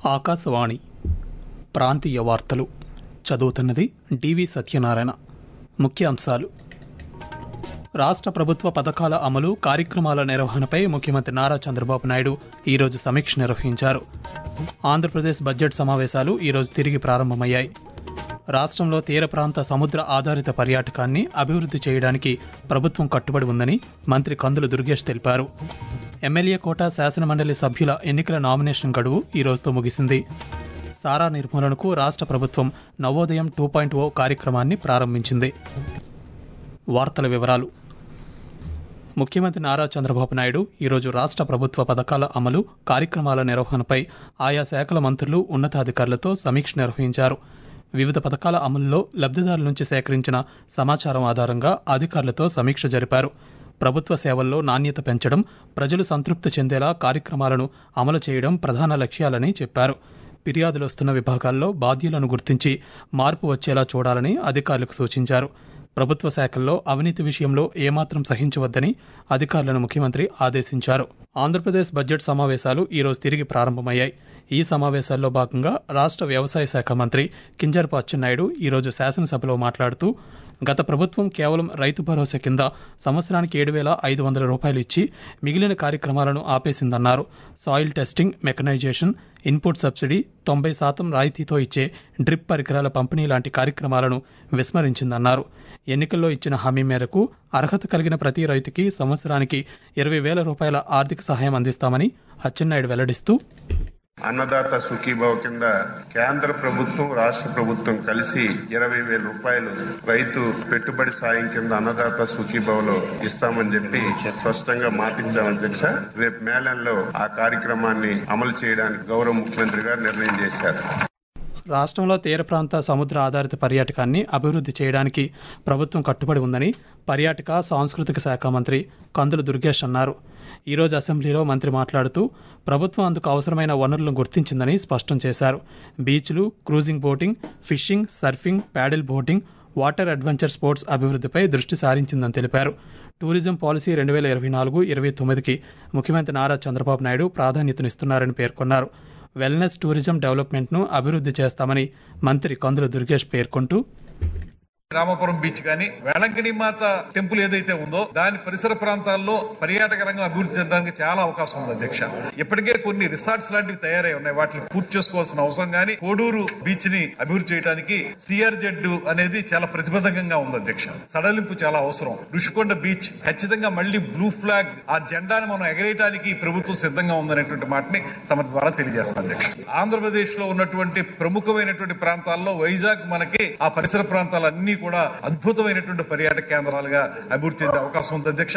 ఆకాశవాణి ప్రాంతీయ వార్తలు చదువుతున్నది డివి సత్యనారాయణ ముఖ్య అంశాలు రాష్ట్ర ప్రభుత్వ పథకాల అమలు కార్యక్రమాల నిర్వహణపై ముఖ్యమంత్రి నారా చంద్రబాబు నాయుడు ఈరోజు సమీక్ష నిర్వహించారు ఆంధ్రప్రదేశ్ బడ్జెట్ సమావేశాలు ఈరోజు తిరిగి ప్రారంభమయ్యాయి రాష్ట్రంలో తీర ప్రాంత సముద్ర ఆధారిత పర్యాటకాన్ని అభివృద్ధి చేయడానికి ప్రభుత్వం కట్టుబడి ఉందని మంత్రి కందుల దుర్గేష్ తెలిపారు ఎమ్మెల్యే కోట శాసనమండలి సభ్యుల ఎన్నికల నామినేషన్ గడువు ఈ రోజుతో ముగిసింది సారా నిర్మూలనకు రాష్ట్ర ప్రభుత్వం నవోదయం టూ పాయింట్ ఓ కార్యక్రమాన్ని ప్రారంభించింది వార్తల వివరాలు ముఖ్యమంత్రి నారా చంద్రబాబు నాయుడు ఈరోజు రాష్ట్ర ప్రభుత్వ పథకాల అమలు కార్యక్రమాల నిర్వహణపై ఆయా శాఖల మంత్రులు ఉన్నతాధికారులతో సమీక్ష నిర్వహించారు వివిధ పథకాల అమలులో లబ్ధిదారుల నుంచి సేకరించిన సమాచారం ఆధారంగా అధికారులతో సమీక్ష జరిపారు ప్రభుత్వ సేవల్లో నాణ్యత పెంచడం ప్రజలు సంతృప్తి చెందేలా కార్యక్రమాలను అమలు చేయడం ప్రధాన లక్ష్యాలని చెప్పారు ఫిర్యాదులు వస్తున్న విభాగాల్లో బాధ్యులను గుర్తించి మార్పు వచ్చేలా చూడాలని అధికారులకు సూచించారు ప్రభుత్వ శాఖల్లో అవినీతి విషయంలో ఏమాత్రం సహించవద్దని అధికారులను ముఖ్యమంత్రి ఆదేశించారు ఆంధ్రప్రదేశ్ బడ్జెట్ సమావేశాలు ఈరోజు తిరిగి ప్రారంభమయ్యాయి ఈ సమావేశాల్లో భాగంగా రాష్ట్ర వ్యవసాయ శాఖ మంత్రి కింజరపు అచ్చెన్నాయుడు ఈరోజు శాసనసభలో మాట్లాడుతూ గత ప్రభుత్వం కేవలం రైతు భరోసా కింద సంవత్సరానికి ఏడు వేల ఐదు వందల రూపాయలు ఇచ్చి మిగిలిన కార్యక్రమాలను ఆపేసిందన్నారు soil testing mechanisation input subsidy తొంభై శాతం రాయితీతో ఇచ్చే డ్రిప్ పరికరాల పంపిణీ లాంటి కార్యక్రమాలను విస్మరించిందన్నారు ఎన్నికల్లో ఇచ్చిన హామీ మేరకు అర్హత కలిగిన ప్రతి రైతుకి సంవత్సరానికి ఇరవై వేల రూపాయల ఆర్థిక సహాయం అందిస్తామని అచ్చెన్నాయుడు వెల్లడిస్తూ అన్నదాత సుఖీభావ కింద కేంద్ర ప్రభుత్వం రాష్ట్ర ప్రభుత్వం కలిసి ఇరవై వేల రూపాయలు రైతు పెట్టుబడి సాయం కింద అన్నదాత సుఖీభావలో ఇస్తామని చెప్పి స్పష్టంగా మాటించాం అధ్యక్ష రేపు మేళంలో ఆ కార్యక్రమాన్ని అమలు చేయడానికి గౌరవ ముఖ్యమంత్రి గారు నిర్ణయం చేశారు రాష్ట్రంలో తీర ప్రాంత సముద్ర ఆధారిత పర్యాటకాన్ని అభివృద్ధి చేయడానికి ప్రభుత్వం కట్టుబడి ఉందని పర్యాటక సాంస్కృతిక శాఖ మంత్రి కందుల దుర్గేష్ అన్నారు ఈరోజు అసెంబ్లీలో మంత్రి మాట్లాడుతూ ప్రభుత్వం అందుకు అవసరమైన వనరులను గుర్తించిందని స్పష్టం చేశారు బీచ్లు cruising boating fishing surfing paddle boating water adventure sports అభివృద్ధిపై దృష్టి సారించిందని తెలిపారు టూరిజం పాలసీ రెండు వేల ఇరవై నాలుగు ఇరవై తొమ్మిదికి ముఖ్యమంత్రి నారా చంద్రబాబు నాయుడు ప్రాధాన్యతనిస్తున్నారని పేర్కొన్నారు వెల్నెస్ టూరిజం డెవలప్మెంట్ను అభివృద్ధి చేస్తామని మంత్రి కందుల దుర్గేష్ పేర్కొంటూ రామాపురం బీచ్ కానీ వేళంకని మాత టెంపుల్ ఏదైతే ఉందో దాని పరిసర ప్రాంతాల్లో పర్యాటక రంగం అభివృద్ధి చెందడానికి చాలా అవకాశం ఉంది అధ్యక్ష ఇప్పటికే కొన్ని రిసార్ట్స్ లాంటివి తయారై ఉన్నాయి వాటిని పూర్తి చేసుకోవాల్సిన అవసరం కానీ కోడూరు బీచ్ ని అభివృద్ధి చేయడానికి సిఆర్జెడ్ అనేది చాలా ప్రతిబద్ధకంగా ఉంది అధ్యక్ష సడలింపు చాలా అవసరం ఋషికొండ బీచ్ ఖచ్చితంగా మళ్ళీ బ్లూ ఫ్లాగ్ ఆ జెండాని మనం ఎగరేయడానికి ప్రభుత్వం సిద్ధంగా ఉందనేటువంటి మాటని తమ ద్వారా తెలియజేస్తాను అధ్యక్ష ఆంధ్రప్రదేశ్ లో ఉన్నటువంటి ప్రముఖమైనటువంటి ప్రాంతాల్లో వైజాగ్ మనకి ఆ పరిసర ప్రాంతాలన్నీ కూడా అద్భుతమైనటువంటి పర్యాటక కేంద్రాలుగా అభివృద్ధి చెందే అవకాశం ఉంది అధ్యక్ష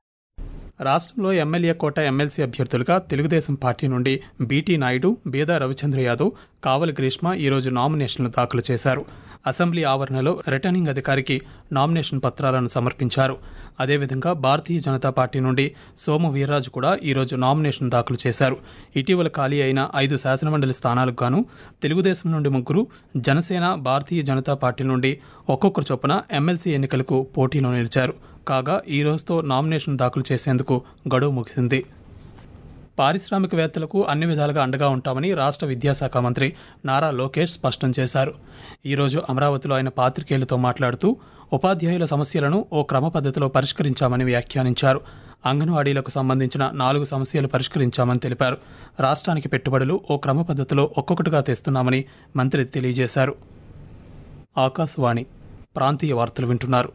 రాష్ట్రంలో ఎమ్మెల్యే కోట ఎమ్మెల్సీ అభ్యర్థులుగా తెలుగుదేశం పార్టీ నుండి బీటీ నాయుడు బేదా రవిచంద్ర యాదవ్ కావలి గ్రీష్మ ఈరోజు నామినేషన్లు దాఖలు చేశారు అసెంబ్లీ ఆవరణలో రిటర్నింగ్ అధికారికి నామినేషన్ పత్రాలను సమర్పించారు అదేవిధంగా భారతీయ జనతా పార్టీ నుండి సోము వీర్రాజు కూడా ఈరోజు నామినేషన్ దాఖలు చేశారు ఇటీవల ఖాళీ అయిన ఐదు శాసనమండలి స్థానాలకు గాను తెలుగుదేశం నుండి ముగ్గురు జనసేన భారతీయ జనతా పార్టీ నుండి ఒక్కొక్కరు చొప్పున ఎమ్మెల్సీ ఎన్నికలకు పోటీలో నిలిచారు కాగా ఈ రోజుతో నామినేషన్ దాఖలు చేసేందుకు గడువు ముగిసింది పారిశ్రామికవేత్తలకు అన్ని విధాలుగా అండగా ఉంటామని రాష్ట్ర విద్యాశాఖ మంత్రి నారా లోకేష్ స్పష్టం చేశారు ఈరోజు అమరావతిలో ఆయన పాత్రికేయులతో మాట్లాడుతూ ఉపాధ్యాయుల సమస్యలను ఓ క్రమ పద్ధతిలో పరిష్కరించామని వ్యాఖ్యానించారు అంగన్వాడీలకు సంబంధించిన నాలుగు సమస్యలు పరిష్కరించామని తెలిపారు రాష్ట్రానికి పెట్టుబడులు ఓ క్రమ పద్ధతిలో ఒక్కొక్కటిగా తెస్తున్నామని మంత్రి తెలియజేశారు ఆకాశవాణి ప్రాంతీయ వార్తలు వింటున్నారు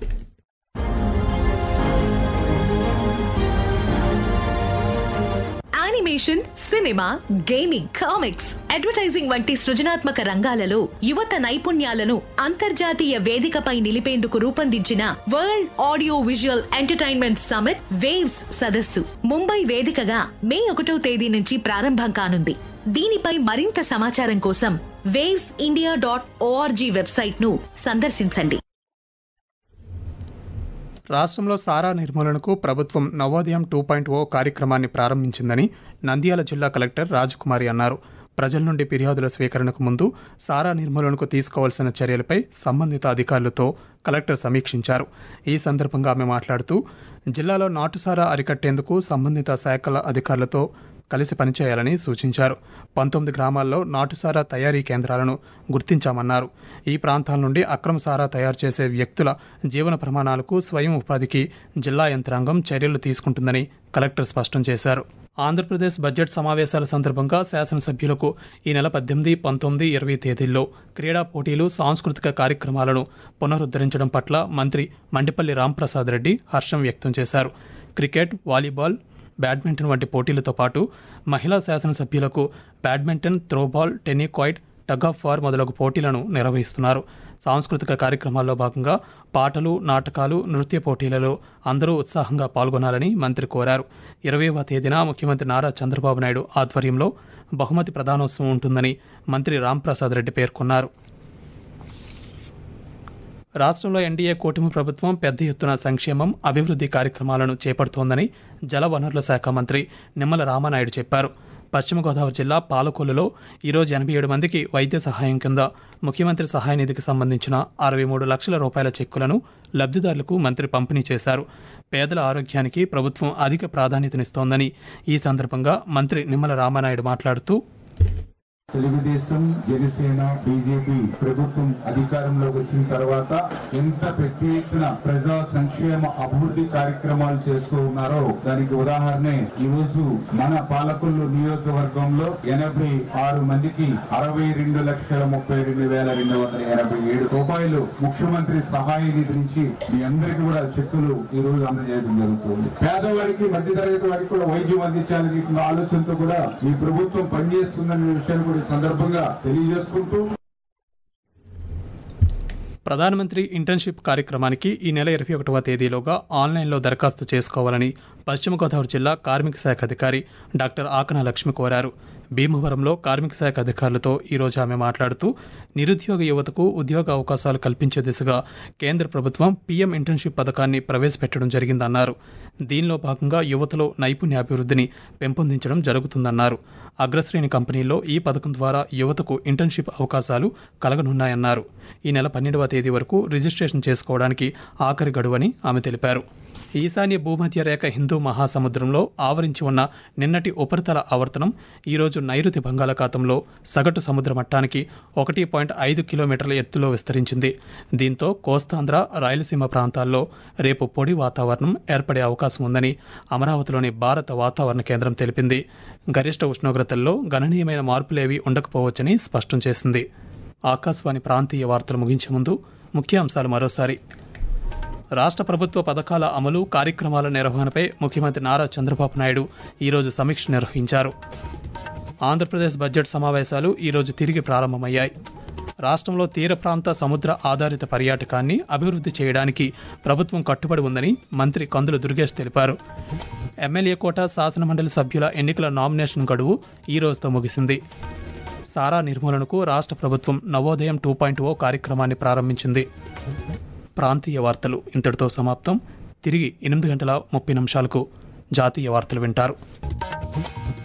animation cinema gaming comics advertising వంటి సృజనాత్మక రంగాలలో యువత నైపుణ్యాలను అంతర్జాతీయ వేదికపై నిలిపేందుకు రూపొందించిన World Audio Visual Entertainment Summit Waves సదస్సు ముంబై వేదికగా మే ఒకటో తేదీ నుంచి ప్రారంభం కానుంది దీనిపై మరింత సమాచారం కోసం Waves India dot org website ను సందర్శించండి రాష్ట్రంలో సారా నిర్మూలనకు ప్రభుత్వం నవోదయం టూ పాయింట్ ఓ కార్యక్రమాన్ని ప్రారంభించిందని నంద్యాల జిల్లా కలెక్టర్ రాజకుమారి అన్నారు ప్రజల నుండి ఫిర్యాదుల స్వీకరణకు ముందు సారా నిర్మూలనకు తీసుకోవాల్సిన చర్యలపై సంబంధిత అధికారులతో కలెక్టర్ సమీక్షించారు ఈ సందర్భంగా ఆమె మాట్లాడుతూ జిల్లాలో నాటుసారా అరికట్టేందుకు సంబంధిత శాఖల అధికారులతో కలిసి పనిచేయాలని సూచించారు పంతొమ్మిది గ్రామాల్లో నాటుసారా తయారీ కేంద్రాలను గుర్తించామన్నారు ఈ ప్రాంతాల నుండి అక్రమ సారా తయారు చేసే వ్యక్తుల జీవన ప్రమాణాలకు స్వయం ఉపాధికి జిల్లా యంత్రాంగం చర్యలు తీసుకుంటుందని కలెక్టర్ స్పష్టం చేశారు ఆంధ్రప్రదేశ్ బడ్జెట్ సమావేశాల సందర్భంగా శాసనసభ్యులకు ఈ నెల పద్దెనిమిది పంతొమ్మిది ఇరవై తేదీల్లో క్రీడా పోటీలు సాంస్కృతిక కార్యక్రమాలను పునరుద్ధరించడం పట్ల మంత్రి మండిపల్లి రాంప్రసాద్ రెడ్డి హర్షం వ్యక్తం చేశారు క్రికెట్ వాలీబాల్ బ్యాడ్మింటన్ వంటి పోటీలతో పాటు మహిళా శాసనసభ్యులకు badminton throwball tennikoit tug of war మొదలగు పోటీలను నిర్వహిస్తున్నారు సాంస్కృతిక కార్యక్రమాల్లో భాగంగా పాటలు నాటకాలు నృత్య పోటీలలో అందరూ ఉత్సాహంగా పాల్గొనాలని మంత్రి కోరారు ఇరవైవ తేదీన ముఖ్యమంత్రి నారా చంద్రబాబు నాయుడు ఆధ్వర్యంలో బహుమతి ప్రదానోత్సవం ఉంటుందని మంత్రి రాంప్రసాద్ రెడ్డి పేర్కొన్నారు రాష్ట్రంలో ఎన్డీఏ కూటమి ప్రభుత్వం పెద్ద ఎత్తున సంక్షేమం అభివృద్ధి కార్యక్రమాలను చేపడుతోందని జలవనరుల శాఖ మంత్రి నిమ్మల రామానాయుడు చెప్పారు పశ్చిమ గోదావరి జిల్లా పాలకొల్లులో ఈరోజు ఎనభై ఏడు మందికి వైద్య సహాయం కింద ముఖ్యమంత్రి సహాయ నిధికి సంబంధించిన అరవై మూడు లక్షల రూపాయల చెక్కులను లబ్ధిదారులకు మంత్రి పంపిణీ చేశారు పేదల ఆరోగ్యానికి ప్రభుత్వం అధిక ప్రాధాన్యతనిస్తోందని ఈ సందర్భంగా మంత్రి నిమ్మల రామానాయుడు మాట్లాడుతూ తెలుగుదేశం జనసేన బీజేపీ ప్రభుత్వం అధికారంలోకి వచ్చిన తర్వాత ఎంత పెద్ద ఎత్తున ప్రజా సంక్షేమ అభివృద్ధి కార్యక్రమాలు చేస్తూ ఉన్నారో దానికి ఉదాహరణే ఈ రోజు మన పాలకొల్లు నియోజకవర్గంలో ఎనభై ఆరు మందికి అరవై రెండు లక్షల ముప్పై రెండు వేల రెండు వందల ఎనభై ఏడు రూపాయలు ముఖ్యమంత్రి సహాయ నిధి నుంచి మీ అందరికీ కూడా చెక్కులు ఈ రోజు అందజేయడం జరుగుతుంది పేదవారికి మధ్యతరగతి వారికి కూడా వైద్యం అందించాలనే ఆలోచనతో కూడా ఈ ప్రభుత్వం పనిచేస్తుందనే విషయాన్ని కూడా ఈ సందర్భంగా తెలియజేసుకుంటూ ప్రధానమంత్రి ఇంటర్న్షిప్ కార్యక్రమానికి ఈ నెల ఇరవై ఒకటవ తేదీలోగా ఆన్లైన్లో దరఖాస్తు చేసుకోవాలని పశ్చిమ గోదావరి జిల్లా కార్మిక శాఖ అధికారి డాక్టర్ ఆకన లక్ష్మి కోరారు భీమవరంలో కార్మిక శాఖ అధికారులతో ఈరోజు ఆమె మాట్లాడుతూ నిరుద్యోగ యువతకు ఉద్యోగ అవకాశాలు కల్పించే దిశగా కేంద్ర ప్రభుత్వం పీఎం ఇంటర్న్షిప్ పథకాన్ని ప్రవేశపెట్టడం జరిగిందన్నారు దీనిలో భాగంగా యువతలో నైపుణ్యాభివృద్ధిని పెంపొందించడం జరుగుతుందన్నారు అగ్రశ్రేణి కంపెనీల్లో ఈ పథకం ద్వారా యువతకు ఇంటర్న్షిప్ అవకాశాలు కలగనున్నాయన్నారు ఈ నెల పన్నెండవ తేదీ వరకు రిజిస్ట్రేషన్ చేసుకోవడానికి ఆఖరి గడువని ఆమె తెలిపారు ఈశాన్య భూమధ్య రేఖ హిందూ మహాసముద్రంలో ఆవరించి ఉన్న నిన్నటి ఉపరితల ఆవర్తనం ఈరోజు నైరుతి బంగాళాఖాతంలో సగటు సముద్ర మట్టానికి ఒకటి పాయింట్ ఐదు కిలోమీటర్ల ఎత్తులో విస్తరించింది దీంతో కోస్తాంధ్ర రాయలసీమ ప్రాంతాల్లో రేపు పొడి వాతావరణం ఏర్పడే అవకాశం ఉందని అమరావతిలోని భారత వాతావరణ కేంద్రం తెలిపింది గరిష్ట ఉష్ణోగ్రతల్లో గణనీయమైన మార్పులేవీ ఉండకపోవచ్చని స్పష్టం చేసింది ఆకాశవాణి ప్రాంతీయ వార్తలు ముగించే ముందు ముఖ్యాంశాలు మరోసారి రాష్ట్ర ప్రభుత్వ పథకాల అమలు కార్యక్రమాల నిర్వహణపై ముఖ్యమంత్రి నారా చంద్రబాబు నాయుడు ఈరోజు సమీక్ష నిర్వహించారు ఆంధ్రప్రదేశ్ బడ్జెట్ సమావేశాలు ఈరోజు తిరిగి ప్రారంభమయ్యాయి రాష్ట్రంలో తీర ప్రాంత సముద్ర ఆధారిత పర్యాటకాన్ని అభివృద్ధి చేయడానికి ప్రభుత్వం కట్టుబడి ఉందని మంత్రి కందుల దుర్గేష్ తెలిపారు ఎమ్మెల్యే కోట శాసనమండలి సభ్యుల ఎన్నికల నామినేషన్ గడువు ఈ రోజుతో ముగిసింది సారా నిర్మూలనకు రాష్ట్ర ప్రభుత్వం నవోదయం టూ పాయింట్ ఓ కార్యక్రమాన్ని ప్రారంభించింది ప్రాంతీయ వార్తలు ఇంతటితో సమాప్తం తిరిగి ఎనిమిది గంటల ముప్పై నిమిషాలకు జాతీయ వార్తలు వింటారు